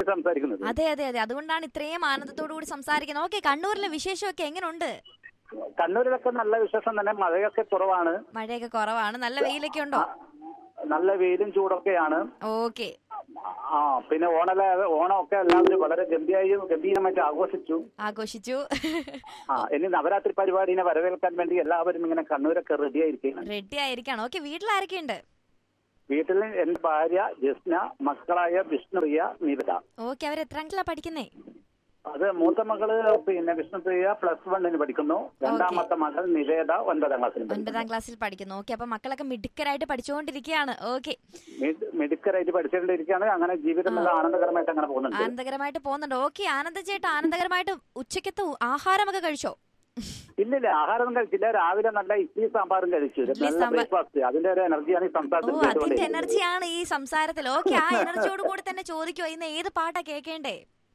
ആനന്ദത്തോട് സംസാരിക്കുന്നത് അതെ അതെ അതെ അതുകൊണ്ടാണ് ഇത്രയും ആനന്ദത്തോടു കൂടി സംസാരിക്കുന്നത് ഓക്കെ കണ്ണൂരിലെ വിശേഷമൊക്കെ എങ്ങനെയുണ്ട് കണ്ണൂരിലൊക്കെ നല്ല വിശേഷം തന്നെ മഴയൊക്കെ കുറവാണ് മഴയൊക്കെ കുറവാണ് നല്ല വെയിലൊക്കെ ഉണ്ടോ നല്ല വെയിലും ചൂടൊക്കെയാണ് ഓക്കെ ആ പിന്നെ ഓണല ഓണമൊക്കെ എല്ലാവരും വളരെ ഗംഭീര ഗംഭീരമായിട്ട് ആഘോഷിച്ചു ആഘോഷിച്ചു ആ ഇനി നവരാത്രി പരിപാടിനെ വരവേൽക്കാൻ വേണ്ടി എല്ലാവരും ഇങ്ങനെ കണ്ണൂരൊക്കെ റെഡി ആയിരിക്കുകയാണ് റെഡി ആയിരിക്കാണ് ഓക്കെ വീട്ടിലാരൊക്കെയുണ്ട് വീട്ടിൽ എന്റെ ഭാര്യ ജസ്ന മക്കളായ വിഷ്ണുപ്രിയ നിവിത ഓക്കെ അവർ എത്രാം ക്ലാ പഠിക്കുന്നേ അത് മൂത്ത മകള് പിന്നെ വിഷ്ണുപ്രിയ പ്ലസ് വണ്ണിന് പഠിക്കുന്നു രണ്ടാമത്തെ മകൾ നിവേദ ഒൻപതാം ക്ലാസ്സിൽ പഠിക്കുന്നു ഒൻപതാം ക്ലാസ്സിൽ പഠിക്കുന്നു ഓക്കെ അപ്പൊ മക്കളൊക്കെ മിടുക്കരായിട്ട് പഠിച്ചുകൊണ്ടിരിക്കുകയാണ് ഓക്കെ മിട്- മിടുക്കരായിട്ട് പഠിച്ചുകൊണ്ടിരിക്കുകയാണ് അങ്ങനെ ജീവിതം നല്ല ആനന്ദകരമായിട്ട് അങ്ങനെ പോകുന്നുണ്ട് ആനന്ദകരമായിട്ട് പോകുന്നുണ്ട് ഓക്കെ ആനന്ദ ചേട്ടാ ആനന്ദകരമായിട്ട് ഉച്ചക്കത്തെ ഉ- ആഹാരമൊക്കെ കഴിച്ചോ ഇല്ലില്ല ആഹാരമൊന്നും കഴിച്ചില്ല രാവിലെ നല്ല ഇഡ്ഡലി സാമ്പാറും കഴിച്ചു ഇഡ്ഡലി നല്ല സാമ്പാർ. ബ്രേക്ക്ഫാസ്റ്റ് അതിന്റെ ഒരു എനർജിയാണ് ഈ ഓ സംസാരത്തിൽ അതിന്റെ കേട്ടുകൊണ്ടിരിക്കുന്നത്. എനർജിയാണ് ഈ സംസാരത്തിൽ ഓക്കെ ആ എനർജിയോട് കൂടി തന്നെ ചോദിക്കോ ഇന്ന് ഏത് പാട്ടാ കേൾക്കേണ്ടേ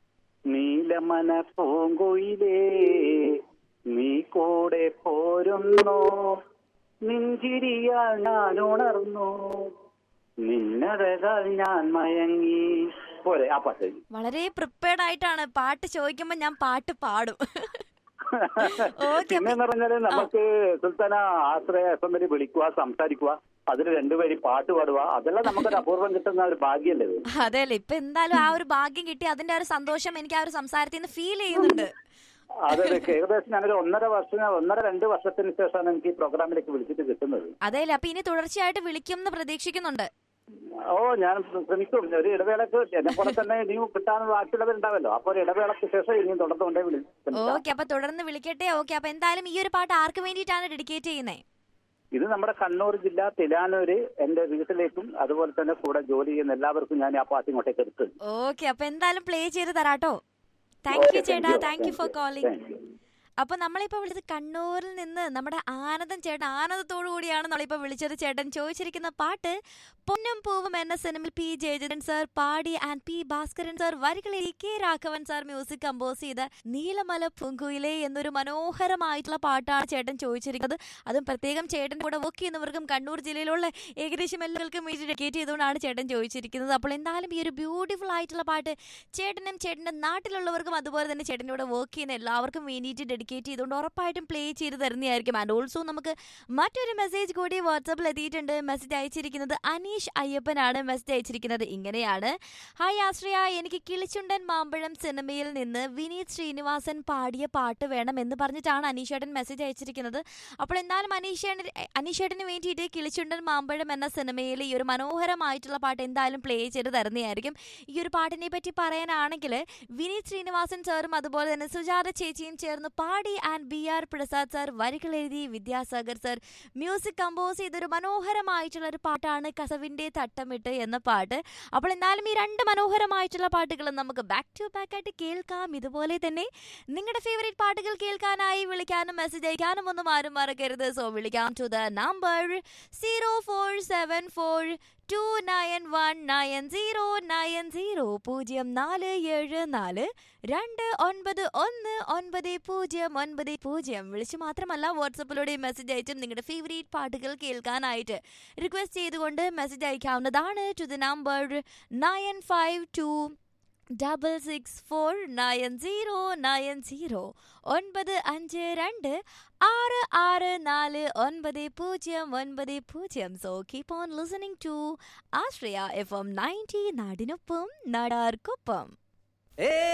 നീലമന പൂങ്കുയിലേ നീ കൂടെ പോരുന്നു നെഞ്ചിരിയാൽ ഞാൻ ഉണർന്നു നിന്നഴകാൽ ഞാൻ മയങ്ങി പോരെ ആ പാട്ട് വളരെ പ്രിപ്പയർഡ് ആയിട്ടാണ് പാട്ട് ചോദിക്കുമ്പോ ഞാൻ പാട്ട് പാടും ഓക്കെ പിന്നെന്ന് പറഞ്ഞാല് നമുക്ക് സുൽത്താന ആശ്രയ എഫ് എമ്മിൽ വിളിക്കുക സംസാരിക്കുക അതിൽ രണ്ടുപേരും പാട്ട് പാടുക അതെല്ലാം നമുക്കൊരു അപൂർവം കിട്ടുന്ന ഒരു ഭാഗ്യല്ലേ ഇത് അതെയല്ലേ ഇപ്പൊ എന്തായാലും ആ ഒരു ഭാഗ്യം കിട്ടി അതിന്റെ ആ ഒരു സന്തോഷം എനിക്ക് ആ ഒരു സംസാരത്തിൽ നിന്ന് ഫീൽ ചെയ്യുന്നുണ്ട് അതെ ഏകദേശം ഞാനൊരു ഒന്നര വർഷം ഒന്നര രണ്ട് വർഷത്തിന് ശേഷമാണ് എനിക്ക് ഈ പ്രോഗ്രാമിലേക്ക് വിളിച്ചിട്ട് കിട്ടുന്നത് അതെയല്ലേ അപ്പൊ ഇനി തുടർച്ചയായിട്ട് വിളിക്കും എന്ന് പ്രതീക്ഷിക്കുന്നുണ്ട് ഓ ഞാൻ ശ്രമിക്കും ഒരു ഇടവേളക്ക് എന്നെ പോലെ തന്നെ ഇനിയും കിട്ടാനുള്ള ബാക്കിയുള്ളവരുണ്ടാവല്ലോ അപ്പൊ ഒരു ഇടവേളക്ക് ശേഷം ഇനിയും തുടർന്നുകൊണ്ടേ വിളിക്കും ഓക്കെ അപ്പൊ തുടർന്ന് വിളിക്കട്ടെ ഓക്കെ അപ്പൊ എന്തായാലും ഈ ഒരു പാട്ട് ആർക്ക് വേണ്ടിയിട്ടാണ് ഡെഡിക്കേറ്റ് ചെയ്യുന്നത് ഇത് നമ്മുടെ കണ്ണൂർ ജില്ല തിലാനൂര് എന്റെ വീട്ടിലേക്കും അതുപോലെ തന്നെ കൂടെ ജോലി ചെയ്യുന്ന എല്ലാവർക്കും ഞാൻ ആ പാട്ട് ഇങ്ങോട്ടേക്ക് എടുത്തു ഓക്കെ അപ്പൊ എന്തായാലും പ്ലേ ചെയ്ത് തരാട്ടോ താങ്ക് യു ചേട്ടാ thank you for calling thank you അപ്പൊ നമ്മളിപ്പോ വിളിച്ചത് കണ്ണൂരിൽ നിന്ന് നമ്മുടെ ആനന്ദൻ ചേട്ടൻ ആനന്ദത്തോടു കൂടിയാണ് നമ്മളിപ്പോ വിളിച്ചത് ചേട്ടൻ ചോദിച്ചിരിക്കുന്ന പാട്ട് പൊന്നും പൂവും എന്ന സിനിമയിൽ പി ജയചന്ദ്രൻ സാർ പാടി ആൻഡ് പി ഭാസ്കരൻ സാർ വരികളിൽ K Raghavan sir music compose ചെയ്ത നീലമല പൂങ്കുയിലെ എന്നൊരു മനോഹരമായിട്ടുള്ള പാട്ടാണ് ചേട്ടൻ ചോദിച്ചിരിക്കുന്നത് അതും പ്രത്യേകം ചേട്ടൻ്റെ കൂടെ വർക്ക് ചെയ്യുന്നവർക്കും കണ്ണൂർ ജില്ലയിലുള്ള ഏകദേശം എല്ലാവർക്കും വേണ്ടി ഡെഡിക്കേറ്റ് ചെയ്തുകൊണ്ടാണ് ചേട്ടൻ ചോദിച്ചിരിക്കുന്നത് അപ്പോൾ എന്തായാലും ഈ ഒരു ബ്യൂട്ടിഫുൾ ആയിട്ടുള്ള പാട്ട് ചേട്ടനും ചേട്ടൻ്റെ നാട്ടിലുള്ളവർക്കും അതുപോലെ തന്നെ ചേട്ടൻ്റെ കൂടെ വർക്ക് ചെയ്യുന്ന എല്ലാവർക്കും വേണ്ടിയിട്ട് ഡെഡിക്കേറ്റ് ചെയ്തുകൊണ്ട് ഉറപ്പായിട്ടും പ്ലേ ചെയ്ത് തരുന്നതായിരിക്കും ആൻഡ് ഓൾസോ നമുക്ക് മറ്റൊരു മെസ്സേജ് കൂടി വാട്സാപ്പിൽ എത്തിയിട്ടുണ്ട് മെസ്സേജ് അയച്ചിരിക്കുന്നത് അനീഷ് അയ്യപ്പനാണ് മെസ്സേജ് അയച്ചിരിക്കുന്നത് ഇങ്ങനെയാണ് ഹായ് ആശ്രയ എനിക്ക് കിളിച്ചുണ്ടൻ മാമ്പഴം സിനിമയിൽ നിന്ന് വിനീത് ശ്രീനിവാസൻ പാടിയ പാട്ട് വേണം എന്ന് പറഞ്ഞിട്ടാണ് അനീഷേട്ടൻ മെസ്സേജ് അയച്ചിരിക്കുന്നത് അപ്പോൾ എന്തായാലും അനീഷേട്ടൻ അനീഷേട്ടന് വേണ്ടിയിട്ട് കിളിച്ചുണ്ടൻ മാമ്പഴം എന്ന സിനിമയിൽ ഈ ഒരു മനോഹരമായിട്ടുള്ള പാട്ട് എന്തായാലും പ്ലേ ചെയ്ത് തരുന്നതായിരിക്കും ഈ ഒരു പാട്ടിനെ പറ്റി പറയാനാണെങ്കിൽ വിനീത് ശ്രീനിവാസൻ സാറും അതുപോലെ തന്നെ സുജാത ചേച്ചിയും ചേർന്ന് പാടി and B R Prasad sir വരികൾ എഴുതി വിദ്യാസാഗർ സാർ മ്യൂസിക് കമ്പോസ് ചെയ്തൊരു മനോഹരമായിട്ടുള്ള ഒരു പാട്ടാണ് കസവിൻ്റെ തട്ടമിട്ട് എന്ന പാട്ട് അപ്പോൾ എന്തായാലും ഈ രണ്ട് മനോഹരമായിട്ടുള്ള പാട്ടുകൾ നമുക്ക് ബാക്ക് ടു ബാക്ക് ആയിട്ട് കേൾക്കാം ഇതുപോലെ തന്നെ നിങ്ങളുടെ ഫേവറേറ്റ് പാട്ടുകൾ കേൾക്കാനായി വിളിക്കാനും മെസ്സേജ് അയക്കാനും ഒന്നും ആരും മറക്കരുത് സോ വിളിക്കാം to the number zero four seven four two nine one nine zero nine zero പൂജ്യം നാല് ഏഴ് നാല് രണ്ട് ഒൻപത് ഒന്ന് ഒൻപത് പൂജ്യം ഒൻപത് പൂജ്യം വിളിച്ച് മാത്രമല്ല വാട്സപ്പിലൂടെ മെസ്സേജ് അയച്ചും നിങ്ങളുടെ ഫേവറേറ്റ് പാട്ടുകൾ കേൾക്കാനായിട്ട് റിക്വസ്റ്റ് ചെയ്തുകൊണ്ട് മെസ്സേജ് അയക്കാവുന്നതാണ് to the number nine five two double six four nine zero nine zero ഒൻപത് അഞ്ച് രണ്ട് ആറ് ആറ് നാല് ഒൻപത് പൂജ്യം ഒൻപത് പൂജ്യം so keep on listening to Ashraya F M ninety നാടിനൊപ്പം നാടാർക്കൊപ്പം ഏ